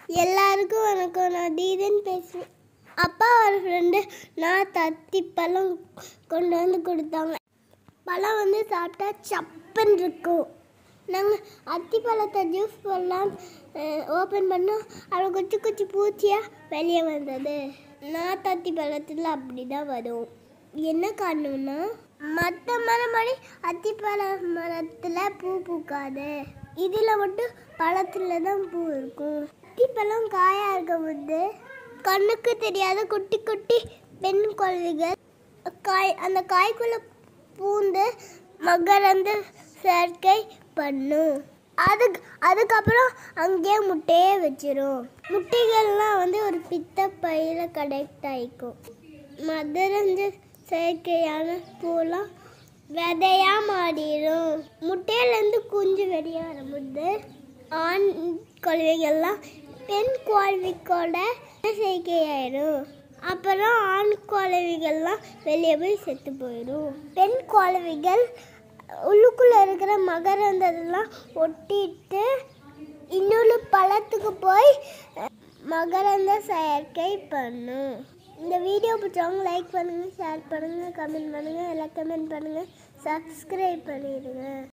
எல்லாருக்கும் வணக்கம் நான் தீதன் பேசுவேன் அப்பா ஒரு ஃப்ரெண்டு நான் தத்தி பழம் கொண்டு வந்து கொடுத்தாங்க பழம் வந்து சாப்பிட்டா சப்புன்னு இருக்கும் நாங்கள் அத்தி பழத்தை ஜூஸ் போடலாம் ஓப்பன் பண்ணோம் அதில் குச்சி குச்சி பூச்சியாக வெளியே வந்தது நான் தத்தி பழத்தில் அப்படி தான் வரும் என்ன காரணம்னா மற்ற மரம் மாதிரி அத்திப்பழ மரத்தில் பூ பூக்காது இதில் மட்டும் பழத்தில் தான் பூ இருக்கும் அத்திப்பழம் காயாக இருக்கும் போது கண்ணுக்கு தெரியாத குட்டி குட்டி பெண் குழந்தைகள் காய் அந்த காய்க்குள்ள பூந்து மகரந்த சேர்க்கை பண்ணும் அதுக்கு அதுக்கப்புறம் அங்கேயே முட்டையே வச்சிரும் முட்டைகள்லாம் வந்து ஒரு பித்த பையில கனெக்ட் ஆயிக்கும் மகரந்த செயற்கையான பூலாம் விதையா மாறிடும் முட்டையிலேருந்து குஞ்சு வெளியே வரும்போது ஆண் குழந்தைகள்லாம் பெண் குழவிக்கோட செயற்கையாயிடும் அப்புறம் ஆண் குழவிகள்லாம் வெளியே போய் செத்து போயிடும் பெண் குழவிகள் உள்ளுக்குள்ளே இருக்கிற மகரந்ததெல்லாம் ஒட்டிட்டு இன்னொரு பழத்துக்கு போய் மகரந்த செயற்கை பண்ணும் இந்த வீடியோ பிடிச்சவங்க லைக் பண்ணுங்கள் ஷேர் பண்ணுங்கள் கமெண்ட் பண்ணுங்கள் எல்லாம் கமெண்ட் பண்ணுங்கள் சப்ஸ்கிரைப் பண்ணிடுங்க